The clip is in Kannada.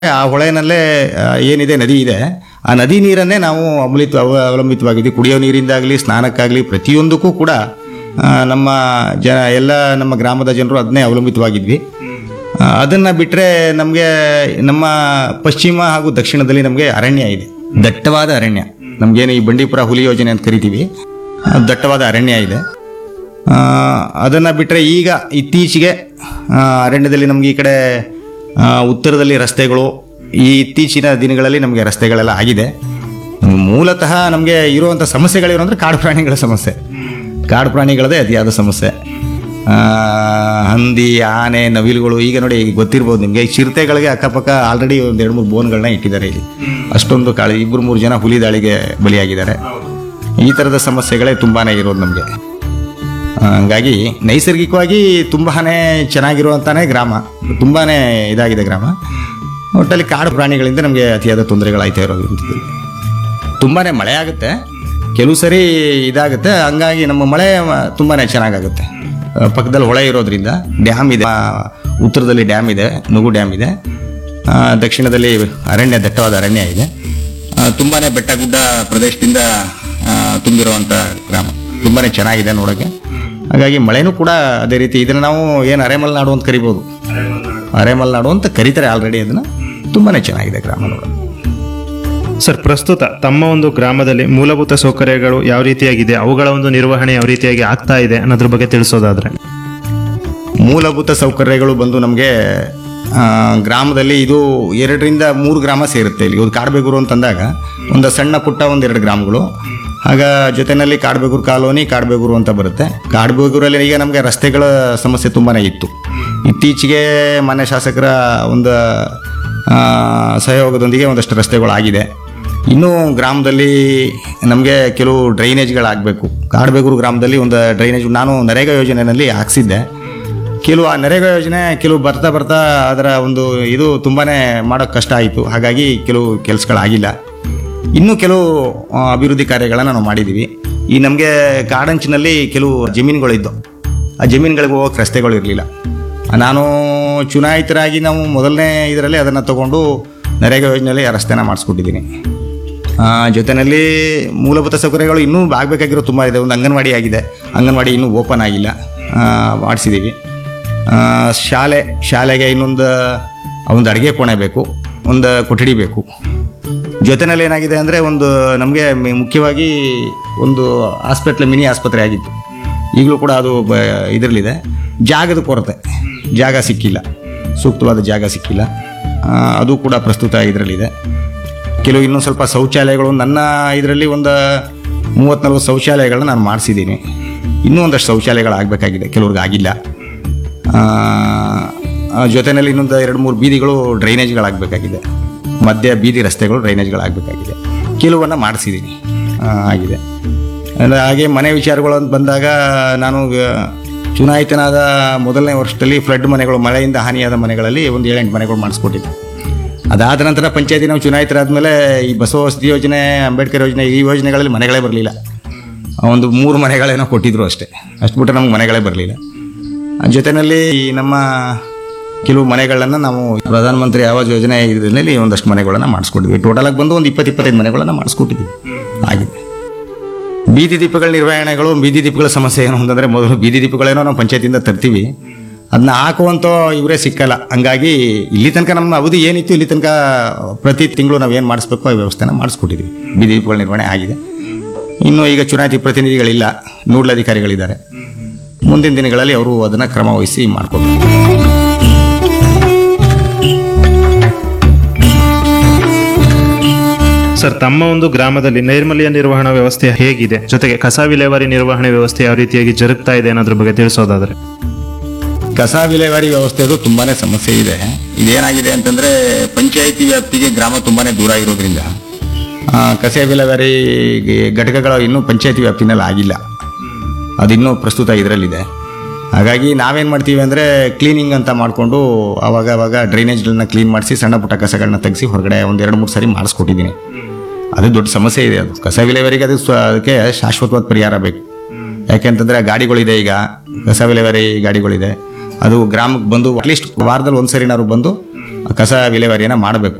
ಆ ಹೊಳೆನಲ್ಲೇ ಆ, ಏನಿದೆ ನದಿ ಇದೆ ಆ ನದಿ ನೀರನ್ನೇ ನಾವು ಅಮಲಿತ ಅವ- ಅವಲಂಬಿತವಾಗಿದ್ದೀವಿ ಕುಡಿಯೋ ನೀರಿಂದಾಗಲಿ ಸ್ನಾನಕ್ಕಾಗಲಿ ಪ್ರತಿಯೊಂದಕ್ಕೂ ಕೂಡ ಆ, ನಮ್ಮ ಜ ಎಲ್ಲ ನಮ್ಮ ಗ್ರಾಮದ ಜನರು ಅದನ್ನೇ ಅವಲಂಬಿತವಾಗಿದ್ವಿ ಆ, ಅದನ್ನ ಬಿಟ್ಟರೆ ನಮಗೆ ನಮ್ಮ ಪಶ್ಚಿಮ ಹಾಗೂ ದಕ್ಷಿಣದಲ್ಲಿ ನಮಗೆ ಅರಣ್ಯ ಇದೆ ದಟ್ಟವಾದ ಅರಣ್ಯ ನಮಗೇನು ಈ ಬಂಡೀಪುರ ಹುಲಿ ಯೋಜನೆ ಅಂತ ಕರಿತೀವಿ ಆ, ದಟ್ಟವಾದ ಅರಣ್ಯ ಇದೆ ಆ, ಅದನ್ನ ಬಿಟ್ಟರೆ ಈಗ ಇತ್ತೀಚೆಗೆ ಆ, ಅರಣ್ಯದಲ್ಲಿ ನಮಗೆ ಈ ಕಡೆ ಆ, ಉತ್ತರದಲ್ಲಿ ರಸ್ತೆಗಳು ಈ ಇತ್ತೀಚಿನ ದಿನಗಳಲ್ಲಿ ನಮಗೆ ರಸ್ತೆಗಳೆಲ್ಲ ಆಗಿದೆ ಮೂಲತಃ ನಮಗೆ ಇರುವಂಥ ಸಮಸ್ಯೆಗಳಿರೋ ಅಂದರೆ ಕಾಡು ಪ್ರಾಣಿಗಳ ಸಮಸ್ಯೆ ಕಾಡು ಪ್ರಾಣಿಗಳದೇ ಅತಿಯಾದ ಸಮಸ್ಯೆ ಆ, ಹಂದಿ ಆನೆ ನವಿಲುಗಳು ಈಗ ನೋಡಿ ಈಗ ಗೊತ್ತಿರ್ಬೋದು ನಿಮಗೆ ಈ ಚಿರತೆಗಳಿಗೆ ಅಕ್ಕಪಕ್ಕ ಆಲ್ರೆಡಿ ಒಂದು ಎರಡು ಮೂರು ಬೋನ್ಗಳನ್ನ ಇಟ್ಟಿದ್ದಾರೆ ಇಲ್ಲಿ ಅಷ್ಟೊಂದು ಕಾಳು ಇಬ್ಬರು ಮೂರು ಜನ ಹುಲಿ ದಾಳಿಗೆ ಬಲಿಯಾಗಿದ್ದಾರೆ ಈ ಥರದ ಸಮಸ್ಯೆಗಳೇ ತುಂಬಾ ಇರೋದು ನಮಗೆ ಹಂಗಾಗಿ ನೈಸರ್ಗಿಕವಾಗಿ ತುಂಬಾನೇ ಚೆನ್ನಾಗಿರುವಂತಾನೆ ಗ್ರಾಮ ತುಂಬಾನೇ ಇದಾಗಿದೆ ಗ್ರಾಮ ಒಟ್ಟಲ್ಲಿ ಕಾಡು ಪ್ರಾಣಿಗಳಿಂದ ನಮಗೆ ಅತಿಯಾದ ತೊಂದರೆಗಳಾಯ್ತಾ ಇರೋದು ಇಂಥದ್ದು. ತುಂಬಾನೇ ಮಳೆ ಆಗುತ್ತೆ ಕೆಲವು ಸರಿ ಇದಾಗುತ್ತೆ ಹಂಗಾಗಿ ನಮ್ಮ ಮಳೆ ಮ- ತುಂಬಾನೇ ಚೆನ್ನಾಗಾಗುತ್ತೆ ಆ, ಪಕ್ಕದಲ್ಲಿ ಹೊಳೆ ಇರೋದ್ರಿಂದ ಡ್ಯಾಮ್ ಇದೆ ಆ, ಉತ್ತರದಲ್ಲಿ ಡ್ಯಾಮ್ ಇದೆ ನುಗು ಡ್ಯಾಮ್ ಇದೆ ಆ, ದಕ್ಷಿಣದಲ್ಲಿ ಅರಣ್ಯ ದಟ್ಟವಾದ ಅರಣ್ಯ ಇದೆ ಆ, ತುಂಬಾನೇ ಬೆಟ್ಟ ಗುಡ್ಡ ಪ್ರದೇಶದಿಂದ ಆ, ತುಂಬಿರುವಂಥ ಗ್ರಾಮ ತುಂಬಾನೇ ಚೆನ್ನಾಗಿದೆ ನೋಡೋಕ್ಕೆ ಹಾಗಾಗಿ ಮಳೆನೂ ಕೂಡ ಅದೇ ರೀತಿ ಇದನ್ನು ನಾವು ಏನು ಅರೆಮಲೆನಾಡು ಅಂತ ಕರಿಬೋದು ಅರೆಮಲೆನಾಡು ಅಂತ ಕರೀತಾರೆ ಆಲ್ರೆಡಿ ಅದನ್ನು ತುಂಬಾನೇ ಚೆನ್ನಾಗಿದೆ ಗ್ರಾಮ ನೋಡೋದು ಸರ್ ಪ್ರಸ್ತುತ ತಮ್ಮ ಒಂದು ಗ್ರಾಮದಲ್ಲಿ ಮೂಲಭೂತ ಸೌಕರ್ಯಗಳು ಯಾವ ರೀತಿಯಾಗಿದೆ ಅವುಗಳ ಒಂದು ನಿರ್ವಹಣೆ ಯಾವ ರೀತಿಯಾಗಿ ಆಗ್ತಾ ಇದೆ ಅನ್ನೋದ್ರ ಬಗ್ಗೆ ತಿಳಿಸೋದಾದ್ರೆ ಮೂಲಭೂತ ಸೌಕರ್ಯಗಳು ಬಂದು ನಮಗೆ ಗ್ರಾಮದಲ್ಲಿ ಇದು ಎರಡರಿಂದ ಮೂರು ಗ್ರಾಮ ಸೇರುತ್ತೆ ಇಲ್ಲಿ ಒಂದು ಕಾಡಬೇಗೂರು ಅಂತಂದಾಗ ಒಂದು ಸಣ್ಣ ಪುಟ್ಟ ಒಂದು ಎರಡು ಗ್ರಾಮಗಳು ಆಗ ಜೊತೆಯಲ್ಲಿ ಕಾಡಬೇಗೂರು ಕಾಲೋನಿ ಕಾಡಬೇಗೂರು ಅಂತ ಬರುತ್ತೆ ಕಾಡಬೇಗೂರಲ್ಲಿ ಈಗ ನಮಗೆ ರಸ್ತೆಗಳ ಸಮಸ್ಯೆ ತುಂಬಾ ಇತ್ತು ಇತ್ತೀಚೆಗೆ ಮಾನ್ಯ ಶಾಸಕರ ಒಂದು ಆ, ಸಹಯೋಗದೊಂದಿಗೆ ಒಂದಷ್ಟು ರಸ್ತೆಗಳಾಗಿದೆ ಇನ್ನೂ ಗ್ರಾಮದಲ್ಲಿ ನಮಗೆ ಕೆಲವು ಡ್ರೈನೇಜ್ಗಳಾಗಬೇಕು ಕಾಡಬೇಗೂರು ಗ್ರಾಮದಲ್ಲಿ ಒಂದು ಡ್ರೈನೇಜ್ ನಾನು ನರೇಗಾ ಯೋಜನೆಯಲ್ಲಿ ಹಾಕ್ಸಿದ್ದೆ ಕೆಲವು ಆ ನರೇಗಾ ಯೋಜನೆ ಕೆಲವು ಬರ್ತಾ ಬರ್ತಾ ಅದರ ಒಂದು ಇದು ತುಂಬಾ ಮಾಡೋಕ್ಕೆ ಕಷ್ಟ ಆಯಿತು ಹಾಗಾಗಿ ಕೆಲವು ಕೆಲಸಗಳಾಗಿಲ್ಲ ಇನ್ನೂ ಕೆಲವು ಆ, ಅಭಿವೃದ್ಧಿ ಕಾರ್ಯಗಳನ್ನು ನಾವು ಮಾಡಿದ್ದೀವಿ ಈ ನಮಗೆ ಕಾಡಂಚಿನಲ್ಲಿ ಕೆಲವು ಜಮೀನುಗಳಿದ್ದು ಆ ಜಮೀನುಗಳಿಗೆ ಹೋಗೋಕೆ ರಸ್ತೆಗಳು ಇರಲಿಲ್ಲ ನಾನು ಚುನಾಯಿತರಾಗಿ ನಾವು ಮೊದಲನೇ ಇದರಲ್ಲಿ ಅದನ್ನು ತಗೊಂಡು ನರೇಗಾ ಯೋಜನೆಯಲ್ಲಿ ಆ ರಸ್ತೆನ ಮಾಡಿಸ್ಕೊಟ್ಟಿದ್ದೀನಿ ಆ, ಜೊತೆಯಲ್ಲಿ ಮೂಲಭೂತ ಸೌಕರ್ಯಗಳು ಇನ್ನೂ ಆಗಬೇಕಾಗಿರೋ ತುಂಬ ಇದೆ ಒಂದು ಅಂಗನವಾಡಿ ಆಗಿದೆ ಅಂಗನವಾಡಿ ಇನ್ನೂ ಓಪನ್ ಆಗಿಲ್ಲ ಆ, ಮಾಡಿಸಿದ್ದೀವಿ ಆ, ಶಾಲೆ ಶಾಲೆಗೆ ಇನ್ನೊಂದು ಒಂದು ಅಡುಗೆ ಕೋಣೆ ಬೇಕು ಒಂದು ಕೊಠಡಿ ಬೇಕು ಜೊತೆನಲ್ಲಿ ಏನಾಗಿದೆ ಅಂದರೆ ಒಂದು ನಮಗೆ ಮುಖ್ಯವಾಗಿ ಒಂದು ಹಾಸ್ಪಿಟ್ಲ್ ಮಿನಿ ಆಸ್ಪತ್ರೆ ಆಗಿತ್ತು ಈಗಲೂ ಕೂಡ ಅದು ಬ ಇದರಲ್ಲಿದೆ ಜಾಗದ ಕೊರತೆ ಜಾಗ ಸಿಕ್ಕಿಲ್ಲ ಸೂಕ್ತವಾದ ಜಾಗ ಸಿಕ್ಕಿಲ್ಲ ಆ, ಅದು ಕೂಡ ಪ್ರಸ್ತುತ ಇದರಲ್ಲಿದೆ ಕೆಲವು ಇನ್ನೂ ಸ್ವಲ್ಪ ಶೌಚಾಲಯಗಳು ನನ್ನ ಇದರಲ್ಲಿ ಒಂದು ಮೂವತ್ತು ನಲ್ವತ್ತು ಶೌಚಾಲಯಗಳನ್ನ ನಾನು ಮಾಡಿಸಿದ್ದೀನಿ ಇನ್ನೂ ಒಂದಷ್ಟು ಶೌಚಾಲಯಗಳು ಆಗಬೇಕಾಗಿದೆ ಕೆಲವ್ರಿಗೆ ಆಗಿಲ್ಲ ಆ, ಆ ಜೊತೆಯಲ್ಲಿ ಇನ್ನೊಂದು ಎರಡು ಮೂರು ಬೀದಿಗಳು ಡ್ರೈನೇಜ್ಗಳಾಗಬೇಕಾಗಿದೆ ಮಧ್ಯ ಬೀದಿ ರಸ್ತೆಗಳು ಡ್ರೈನೇಜ್ಗಳಾಗಬೇಕಾಗಿದೆ ಕೆಲವನ್ನು ಮಾಡಿಸಿದ್ದೀನಿ ಆ, ಆಗಿದೆ ಅಂದ್ರೆ ಹಾಗೆ ಮನೆ ವಿಚಾರಗಳು ಅಂತ ಬಂದಾಗ ನಾನು ಆ, ಚುನಾಯಿತನಾದ ಮೊದಲನೇ ವರ್ಷದಲ್ಲಿ ಫ್ಲಡ್ ಮನೆಗಳು ಮಳೆಯಿಂದ ಹಾನಿಯಾದ ಮನೆಗಳಲ್ಲಿ ಒಂದು ಏಳೆಂಟು ಮನೆಗಳು ಮಾಡಿಸ್ಕೊಟ್ಟಿದ್ದೆ ಅದಾದ ನಂತರ ಪಂಚಾಯತಿ ನಾವು ಚುನಾಯಿತರಾದ್ಮೇಲೆ ಈ ಬಸವ ವಸತಿ ಯೋಜನೆ ಅಂಬೇಡ್ಕರ್ ಯೋಜನೆ ಈ ಯೋಜನೆಗಳಲ್ಲಿ ಮನೆಗಳೇ ಬರಲಿಲ್ಲ ಒಂದು ಮೂರು ಮನೆಗಳೇನೋ ಕೊಟ್ಟಿದ್ರು ಅಷ್ಟೇ ಅಷ್ಟು ಬಿಟ್ಟರೆ ನಮ್ಗೆ ಮನೆಗಳೇ ಬರಲಿಲ್ಲ ಜೊತೆಯಲ್ಲಿ ಈ ನಮ್ಮ ಕೆಲವು ಮನೆಗಳನ್ನು ನಾವು ಪ್ರಧಾನಮಂತ್ರಿ ಆವಾಸ್ ಯೋಜನೆ ಇದರಲ್ಲಿ ಒಂದಷ್ಟು ಮನೆಗಳನ್ನು ಮಾಡಿಸ್ಕೊಟ್ಟಿದ್ವಿ ಟೋಟಲ್ ಆಗಿ ಬಂದು ಒಂದು ಇಪ್ಪತ್ತು ಇಪ್ಪತ್ತೈದು ಮನೆಗಳನ್ನು ಮಾಡಿಸ್ಕೊಟ್ಟಿದ್ವಿ ಆಗಿದೆ ಬೀದಿ ದೀಪಗಳ ನಿರ್ವಹಣೆಗಳು ಬೀದಿ ದೀಪಗಳ ಸಮಸ್ಯೆ ಏನು ಅಂತಂದರೆ ಮೊದಲು ಬೀದಿ ದೀಪಗಳೇನೋ ನಾವು ಪಂಚಾಯತಿಯಿಂದ ತರ್ತೀವಿ ಅದನ್ನ ಹಾಕುವಂಥ ಇವರೇ ಸಿಕ್ಕಲ್ಲ ಹಂಗಾಗಿ ಇಲ್ಲಿ ತನಕ ನಮ್ಮ ಅವಧಿ ಏನಿತ್ತು ಇಲ್ಲಿ ತನಕ ಪ್ರತಿ ತಿಂಗಳು ನಾವು ಏನು ಮಾಡಿಸ್ಬೇಕು ಆ ವ್ಯವಸ್ಥೆನ ಮಾಡಿಸ್ಕೊಟ್ಟಿದ್ವಿ ಬೀದಿ ದೀಪಗಳ ನಿರ್ವಹಣೆ ಆಗಿದೆ ಇನ್ನು ಈಗ ಚುನಾಯಿತಿ ಪ್ರತಿನಿಧಿಗಳಿಲ್ಲ ನೋಡಲ್ ಅಧಿಕಾರಿಗಳಿದ್ದಾರೆ ಮುಂದಿನ ದಿನಗಳಲ್ಲಿ ಅವರು ಅದನ್ನು ಕ್ರಮ ವಹಿಸಿ ಮಾಡಿಕೊಡ್ತಾರೆ ಸರ್ ತಮ್ಮ ಒಂದು ಗ್ರಾಮದಲ್ಲಿ ನೈರ್ಮಲ್ಯ ನಿರ್ವಹಣಾ ವ್ಯವಸ್ಥೆ ಹೇಗಿದೆ ಜೊತೆಗೆ ಕಸ ವಿಲೇವಾರಿ ನಿರ್ವಹಣೆ ವ್ಯವಸ್ಥೆ ಯಾವ ರೀತಿಯಾಗಿ ಜರುಗ್ತಾ ಇದೆ ಅನ್ನೋದ್ರ ಬಗ್ಗೆ ತಿಳಿಸೋದಾದ್ರೆ ಕಸ ವಿಲೇವಾರಿ ವ್ಯವಸ್ಥೆದು ತುಂಬಾನೇ ಸಮಸ್ಯೆ ಇದೆ ಇದೇನಾಗಿದೆ ಅಂತಂದ್ರೆ ಪಂಚಾಯಿತಿ ವ್ಯಾಪ್ತಿಗೆ ಗ್ರಾಮ ತುಂಬಾನೇ ದೂರ ಇರೋದ್ರಿಂದ ಆ, ಕಸ ವಿಲೇವಾರಿ ಘಟಕಗಳು ಇನ್ನೂ ಪಂಚಾಯಿತಿ ವ್ಯಾಪ್ತಿನಲ್ಲಿ ಆಗಿಲ್ಲ ಅದಿನ್ನೂ ಪ್ರಸ್ತುತ ಇದರಲ್ಲಿದೆ ಹಾಗಾಗಿ ನಾವೇನು ಮಾಡ್ತೀವಿ ಅಂದರೆ ಕ್ಲೀನಿಂಗ್ ಅಂತ ಮಾಡಿಕೊಂಡು ಅವಾಗ ಅವಾಗ ಡ್ರೈನೇಜ್ಗಳನ್ನ ಕ್ಲೀನ್ ಮಾಡಿಸಿ ಸಣ್ಣ ಪುಟ್ಟ ಕಸಗಳನ್ನ ತೆಗೆಸಿ ಹೊರಗಡೆ ಒಂದು ಎರಡು ಮೂರು ಸಾರಿ ಮಾಡಿಸ್ಕೊಟ್ಟಿದ್ದೀನಿ ಅದು ದೊಡ್ಡ ಸಮಸ್ಯೆ ಇದೆ ಅದು ಕಸ ವಿಲೇವಾರಿಗೆ ಅದು ಸ್ವ- ಅದಕ್ಕೆ ಶಾಶ್ವತವಾದ ಪರಿಹಾರ ಬೇಕು ಯಾಕೆಂತಂದ್ರೆ ಗಾಡಿಗಳಿದೆ ಈಗ ಕಸ ವಿಲೇವಾರಿ ಗಾಡಿಗಳಿದೆ ಅದು ಗ್ರಾಮಕ್ಕೆ ಬಂದು ಅಟ್ಲೀಸ್ಟ್ ವಾರದಲ್ಲಿ ಒಂದು ಸರಿನಾದ್ರು ಬಂದು ಕಸ ವಿಲೇವಾರಿಯನ್ನು ಮಾಡಬೇಕು